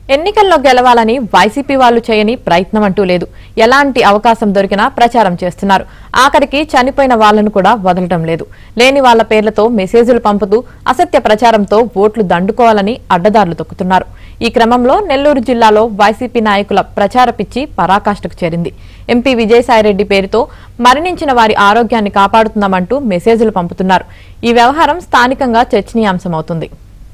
ఎన్నికల్లో గెలవాలని వైసీపీ వాళ్ళు చేయని ప్రయత్నం అంటూ లేదు ఎలాంటి అవకాశం దొరికినా ప్రచారం చేస్తున్నారు ఆఖరికి చనిపోయిన వాళ్లను కూడా వదలటం లేదు లేని వాళ్ల పేర్లతో మెసేజ్లు పంపుతూ అసత్య ప్రచారంతో ఓట్లు దండుకోవాలని అడ్డదారులు తొక్కుతున్నారు ఈ క్రమంలో నెల్లూరు జిల్లాలో వైసీపీ నాయకుల ప్రచార పిచ్చి పరాకాష్ఠకు చేరింది ఎంపీ విజయసాయిరెడ్డి పేరుతో మరణించిన వారి ఆరోగ్యాన్ని కాపాడుతున్నామంటూ మెసేజ్లు పంపుతున్నారు ఈ వ్యవహారం స్థానికంగా చర్చనీయాంశమవుతుంది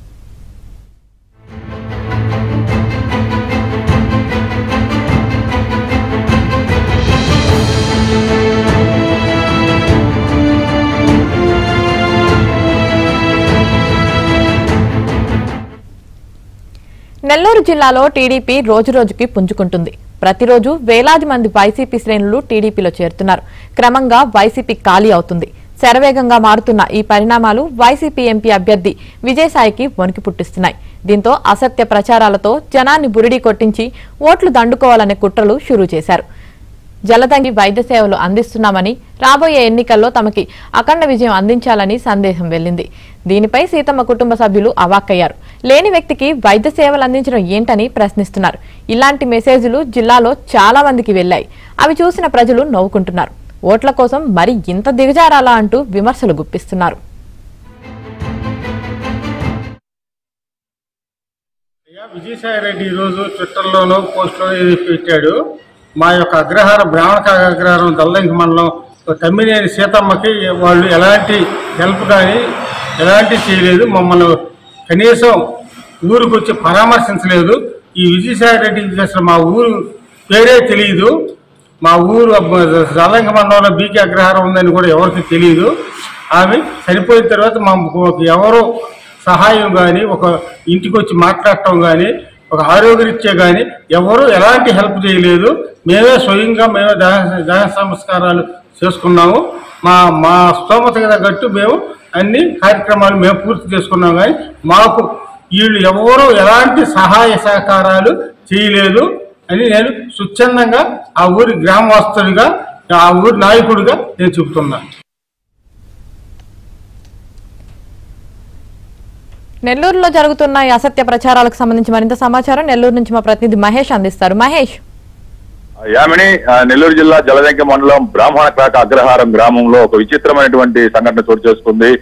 నెల్లూరు జిల్లాలో టీడీపీ రోజురోజుకి పుంజుకుంటుంది ప్రతిరోజు వేలాది మంది వైసీపీ శ్రేణులు టీడీపీలో చేరుతున్నారు క్రమంగా వైసీపీ ఖాళీ అవుతుంది శరవేగంగా మారుతున్న ఈ పరిణామాలు వైసీపీ ఎంపీ అభ్యర్థి విజయసాయికి వణికి పుట్టిస్తున్నాయి దీంతో అసత్య ప్రచారాలతో జనాన్ని బురిడి కొట్టించి ఓట్లు దండుకోవాలనే కుట్రలు షురూ చేశారు జలదంగి వైద్య సేవలు అందిస్తున్నామని రాబోయే ఎన్నికల్లో తమకి అఖండ విజయం అందించాలని సందేశం వెళ్లింది దీనిపై సీతమ్మ కుటుంబ సభ్యులు అవాక్కయ్యారు లేని వ్యక్తికి వైద్య సేవలు అందించడం ఏంటని ప్రశ్నిస్తున్నారు ఇలాంటి మెసేజ్లు జిల్లాలో చాలా మందికి వెళ్లాయి అవి చూసిన ప్రజలు నవ్వుకుంటున్నారు ఓట్ల కోసం మరి ఇంత దిగజారాలా అంటూ విమర్శలు గుప్పిస్తున్నారు అయ్యా విజయసాయి రెడ్డి ఈరోజు ట్విట్టర్లోనూ పోస్టులో పెట్టాడు మా యొక్క అగ్రహారం బ్రాహ్మణ అగ్రహారం దల్లంకి మండలం తమ్మినేని సీతమ్మకి వాళ్ళు ఎలాంటి హెల్ప్ కానీ ఎలాంటి చేయలేదు మమ్మల్ని కనీసం ఊరికి వచ్చి పరామర్శించలేదు ఈ విజయసాయి రెడ్డికి అసలు మా ఊరు పేరే తెలియదు మా ఊరు దల్లంకి మండలంలో బీకే అగ్రహారం ఉందని కూడా ఎవరికి తెలియదు ఆమె చనిపోయిన తర్వాత మా ఎవరు సహాయం కానీ ఒక ఇంటికి వచ్చి మాట్లాడటం కానీ ఒక ఆరోగ్యరీత్యా కానీ ఎవరు ఎలాంటి హెల్ప్ చేయలేదు మేమే స్వయంగా మేమే దహన దహన సంస్కారాలు చేసుకున్నాము మా మా స్తోమత తగ్గట్టు మేము అన్ని కార్యక్రమాలు మేము పూర్తి చేసుకున్నాం కానీ మాకు వీళ్ళు ఎవరు ఎలాంటి సహాయ సహకారాలు చేయలేదు అని నేను స్వచ్ఛందంగా ఆ ఊరి గ్రామవాస్తుడిగా ఆ ఊరి నాయకుడిగా నేను చెబుతున్నాను నెల్లూరులో జరుగుతున్న ఈ అసత్య ప్రచారాలకు సంబంధించి మరింత సమాచారం నెల్లూరు నుంచి మా ప్రతినిధి మహేష్ అందిస్తారు మహేష్ యామిని ఆ, నెల్లూరు జిల్లా జలదంక మండలం బ్రాహ్మణ క్రాక అగ్రహారం గ్రామంలో ఒక విచిత్రమైనటువంటి సంఘటన చోటు చేసుకుంది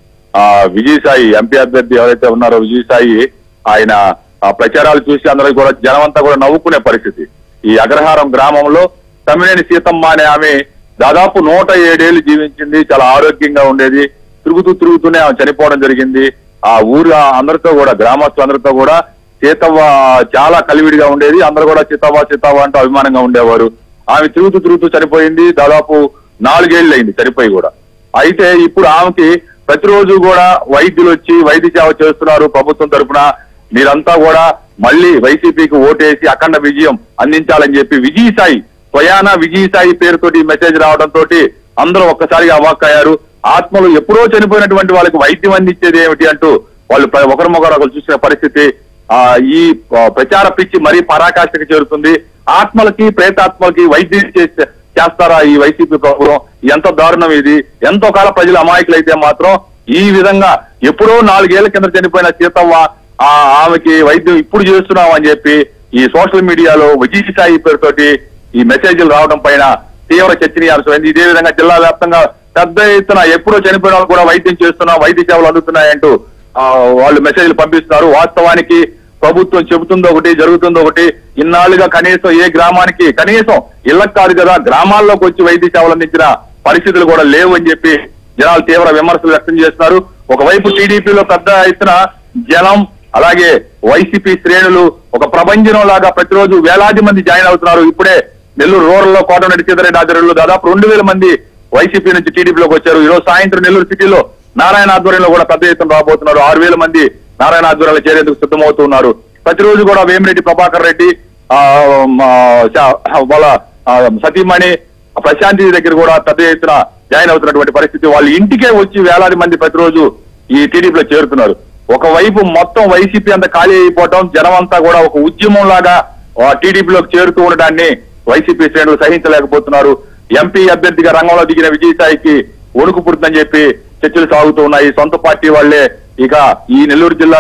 ఆ విజయసాయి ఎంపీ అభ్యర్థి ఎవరైతే ఉన్నారో విజయసాయి ఆయన ఆ ప్రచారాలు చూసి అందరూ కూడా జనం అంతా కూడా నవ్వుకునే పరిస్థితి ఈ అగ్రహారం గ్రామంలో తమ్మినేని సీతమ్మ అనే ఆమె దాదాపు నూట ఏడేళ్లు జీవించింది చాలా ఆరోగ్యంగా ఉండేది తిరుగుతూ తిరుగుతూనే ఆమె చనిపోవడం జరిగింది ఆ ఊరు అందరితో కూడా గ్రామస్తులందరితో కూడా సీతవ్వ చాలా కలివిడిగా ఉండేది అందరూ కూడా సీతవ్వ సీతవ్వ అంటూ అభిమానంగా ఉండేవారు ఆమె తిరుగుతూ తిరుగుతూ చనిపోయింది దాదాపు నాలుగేళ్లు అయింది చనిపోయి కూడా అయితే ఇప్పుడు ఆమెకి ప్రతిరోజు కూడా వైద్యులు వచ్చి వైద్య సేవ చేస్తున్నారు ప్రభుత్వం తరపున మీరంతా కూడా మళ్ళీ వైసీపీకి ఓటేసి అఖండ విజయం అందించాలని చెప్పి విజయసాయి స్వయాన విజయసాయి పేరుతోటి ఈ మెసేజ్ రావడంతో అందరూ ఒక్కసారిగా అవాక్కయ్యారు ఆత్మలు ఎప్పుడో చనిపోయినటువంటి వాళ్ళకి వైద్యం అందించేది ఏమిటి అంటూ వాళ్ళు ప్ర- ఒకరినొకరు ఒకరు చూసిన పరిస్థితి ఆ ఈ ఆ, ప్రచార పిచ్చి మరీ పరాకాష్ఠకి చేరుతుంది ఆత్మలకి ప్రేతాత్మలకి వైద్యం చేస్తే చేస్తారా ఈ వైసీపీ ప్రభుత్వం ఎంత దారుణం ఇది ఎంతో కాల ప్రజలు అమాయకులైతే మాత్రం ఈ విధంగా ఎప్పుడో నాలుగేళ్ల కింద చనిపోయిన సీతవ్వ ఆ ఆమెకి వైద్యం ఇప్పుడు చేస్తున్నాం అని చెప్పి ఈ సోషల్ మీడియాలో విజయ్ సాయి పేరుతోటి ఈ మెసేజ్లు రావడం పైన తీవ్ర చర్చనీయాంశమైంది ఇదే విధంగా జిల్లా వ్యాప్తంగా పెద్ద ఎత్తున ఎప్పుడో చనిపోయిన వాళ్ళు కూడా వైద్యం చేస్తున్నాం వైద్య సేవలు అందుతున్నాయంటూ ఆ, వాళ్ళు మెసేజ్లు పంపిస్తున్నారు వాస్తవానికి ప్రభుత్వం చెబుతుందో ఒకటి జరుగుతుందో ఒకటి ఇన్నాళ్ళుగా కనీసం ఏ గ్రామానికి కనీసం ఇళ్ళకి కాదు కదా గ్రామాల్లోకి వచ్చి వైద్య సేవలు అందించిన పరిస్థితులు కూడా లేవు అని చెప్పి జనాలు తీవ్ర విమర్శలు వ్యక్తం చేస్తున్నారు ఒకవైపు టీడీపీలో పెద్ద ఎత్తున జనం అలాగే వైసీపీ శ్రేణులు ఒక ప్రభంజనం లాగా ప్రతిరోజు వేలాది మంది జాయిన్ అవుతున్నారు ఇప్పుడే నెల్లూరు రూరల్ లో కోటమిరెడ్డి సీతారెడ్డి ఆధ్వర్యంలో దాదాపు రెండు వేల మంది వైసీపీ నుంచి టీడీపీలోకి వచ్చారు ఈ రోజు సాయంత్రం నెల్లూరు సిటీలో నారాయణ ఆధ్వర్యంలో కూడా పెద్ద ఎత్తున రాబోతున్నారు ఆరు వేల మంది నారాయణ ఆధ్వర్యంలో చేరేందుకు సిద్ధమవుతున్నారు ప్రతిరోజు కూడా వేమిరెడ్డి ప్రభాకర్ రెడ్డి ఆ, మా, చా- వాళ్ళ ఆ, సతీమణి ప్రశాంతి దగ్గర కూడా పెద్ద ఎత్తున జాయిన్ అవుతున్నటువంటి పరిస్థితి వాళ్ళ ఇంటికే వచ్చి వేలాది మంది ప్రతిరోజు ఈ టీడీపీలో చేరుతున్నారు ఒకవైపు మొత్తం వైసీపీ అంతా ఖాళీ అయిపోవటం జనం అంతా కూడా ఒక ఉద్యమం లాగా టీడీపీలోకి చేరుతూ ఉండడాన్ని వైసీపీ శ్రేణులు సహించలేకపోతున్నారు ఎంపీ అభ్యర్థిగా రంగంలో దిగిన విజయసాయికి వణుకు పుడుతుందని చెప్పి చర్చలు సాగుతూ ఉన్నాయి సొంత పార్టీ వాళ్లే ఇక ఈ నెల్లూరు జిల్లాలో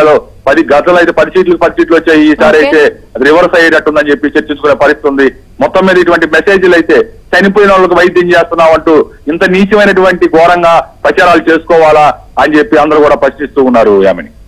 పది గతంలో అయితే పది సీట్లు పది సీట్లు వచ్చాయి ఈసారి Okay. అయితే అది రివర్స్ అయ్యేటట్టుందని చెప్పి చర్చించుకునే పరిస్థితి ఉంది మొత్తం మీద ఇటువంటి మెసేజ్లు అయితే చనిపోయిన వాళ్ళకి వైద్యం చేస్తున్నాం అంటూ ఇంత నీచమైనటువంటి ఘోరంగా ప్రచారాలు చేసుకోవాలా అని చెప్పి అందరూ కూడా ప్రశ్నిస్తూ ఉన్నారు యామిని